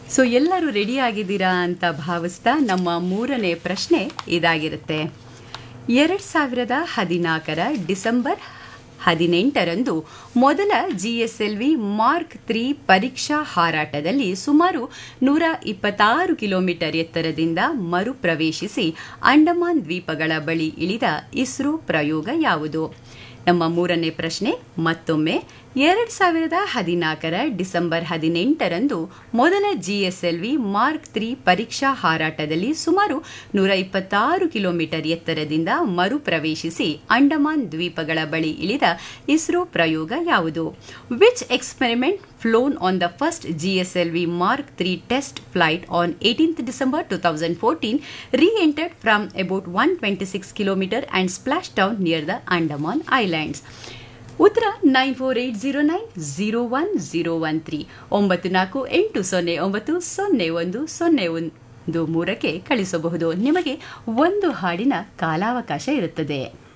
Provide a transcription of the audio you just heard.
so ಎಲ್ಲರೂ ready ಆಗಿದ್ದೀರಾ ಅಂತ ಭಾವಿಸ್ತಾ ನಮ್ಮ ಮೂರನೇ ಪ್ರಶ್ನೆ ಇದಾಗಿರುತ್ತೆ ಎರಡು ಸಾವಿರದ ಹದಿನಾಲ್ಕರ ಡಿಸೆಂಬರ್ ಹದಿನೆಂಟರಂದು ಮೊದಲ ಜಿಎಸ್ಎಲ್ವಿ ಮಾರ್ಕ್ ತ್ರೀ ಪರೀಕ್ಷಾ ಹಾರಾಟದಲ್ಲಿ ಸುಮಾರು ನೂರ ಇಪ್ಪತ್ತಾರು ಕಿಲೋಮೀಟರ್ ಎತ್ತರದಿಂದ ಮರುಪ್ರವೇಶಿಸಿ ಅಂಡಮಾನ್ ದ್ವೀಪಗಳ ಬಳಿ ಇಳಿದ ಇಸ್ರೋ ಪ್ರಯೋಗ ಯಾವುದು ನಮ್ಮ ಮೂರನೇ ಪ್ರಶ್ನೆ ಮತ್ತೊಮ್ಮೆ ಎರಡು ಸಾವಿರದ ಹದಿನಾಲ್ಕರ ಡಿಸೆಂಬರ್ ಹದಿನೆಂಟರಂದು ಮೊದಲ ಜಿಎಸ್ಎಲ್ವಿ ಮಾರ್ಕ್ ತ್ರೀ ಪರೀಕ್ಷಾ ಹಾರಾಟದಲ್ಲಿ ಸುಮಾರು ನೂರ ಇಪ್ಪತ್ತಾರು ಕಿಲೋಮೀಟರ್ ಎತ್ತರದಿಂದ ಮರುಪ್ರವೇಶಿಸಿ ಅಂಡಮಾನ್ ದ್ವೀಪಗಳ ಬಳಿ ಇಳಿದ ಇಸ್ರೋ ಪ್ರಯೋಗ ಯಾವುದು which experiment flown on the first GSLV mark three test flight on eighteenth December two thousand fourteen re-entered from about one twenty six kilometre and splash down near the Andaman islands ಉತ್ತರ nine four eight zero nine zero one zero one three ಒಂಬತ್ತು ನಾಲ್ಕು ಎಂಟು ಸೊನ್ನೆ ಒಂಬತ್ತು ಸೊನ್ನೆ ಒಂದು ಸೊನ್ನೆ ಒಂದು ಮೂರಕ್ಕೆ ಕಳಿಸಬಹುದು ನಿಮಗೆ ಒಂದು ಹಾಡಿನ ಕಾಲಾವಕಾಶ ಇರುತ್ತದೆ